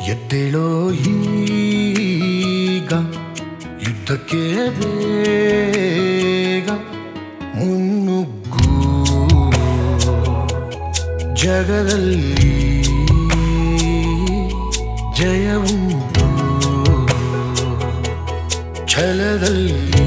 ಎದ್ದೇಳೋ ಈಗ ಯುದ್ಧಕ್ಕೆ ಬೇಗ ಮುನ್ನುಗ್ಗು ಜಗದಲ್ಲಿ ಜಯವುಂಟು ಛಲದಲ್ಲಿ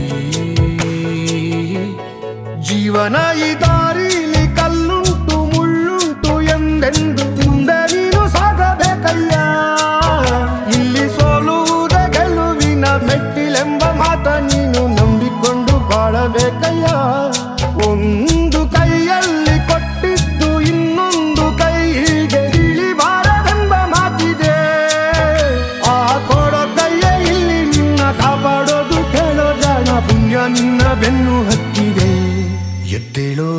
ಜೀವನ ಈ ದಾರಿಲಿ ಕಲ್ಲುಂಟು ಮುಳ್ಳುಂಟು ಎಂದೆಂದು ಮುಂದೆ ನೀನು ಸಾಗಬೇಕಯ್ಯ ಇಲ್ಲಿ ಸೋಲುವುದೇ ಗೆಲುವಿನ ಮೆಟ್ಟಿಲೆಂಬ ಮಾತ ನೀನು ನಂಬಿಕೊಂಡು ಬಾಳಬೇಕಯ್ಯ ಒಂದು ಕೈಯಲ್ಲಿ ಕೊಟ್ಟಿದ್ದು ಇನ್ನೊಂದು ಕೈಗೆ ಇಳಿಬಾರದೆಂಬ ಮಾತಿದೆ ಆ ಕೊಡೋ ಕೈಯೇ ಇಲ್ಲಿ ನಿನ್ನ ಕಾಪಾಡೋದು ಕೇಳೋ ಜಾಣ ಪುಣ್ಯ ನಿನ್ನ ಬೆನ್ನು ಹತ್ತಿದೆ ಎದ್ದೇಳೋ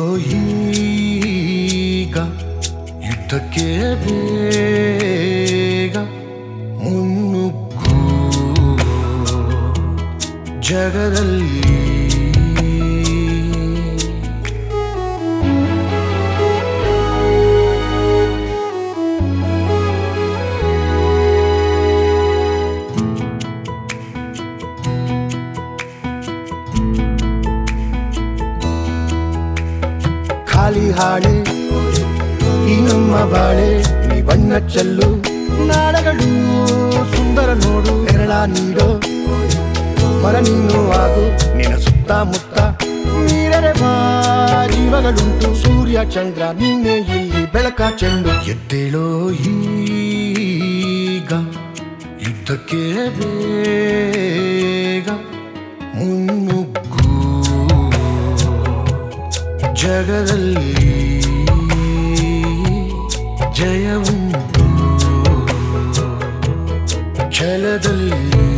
ಈಗ ಯುದ್ಧಕ್ಕೆ ಬೇಗ ಮುನ್ನುಗ್ಗು ಜಗದಲ್ಲಿ ಖಾಲಿ ಹಾಳೆ ಈ ನಮ್ಮ ಬಾಳೆ ನೀ ಬಣ್ಣ ಚೆಲ್ಲು ನಾಡಗಳು ಸುಂದರ ನೋಡು ನೆರಳ ನೀಡೋ ಮರ ನೀನು ಆಗು ನಿನ್ನ ಸುತ್ತಮುತ್ತ ನೀರರೆ ಬಾ ಜೀವಗಳುಂಟು ಸೂರ್ಯ ಚಂದ್ರ ನೀನೆ ಇಲ್ಲಿ ಬೆಳಕ ಚೆಂಡು ಎದ್ದೇಳೋ ಈಗ ಯುದ್ಧಕ್ಕೆ ಬೇಗ ಮುನ್ನುಗ್ಗು ಜಗದಲ್ಲಿ ಜಯವುಂಟು ಛಲದಲ್ಲಿ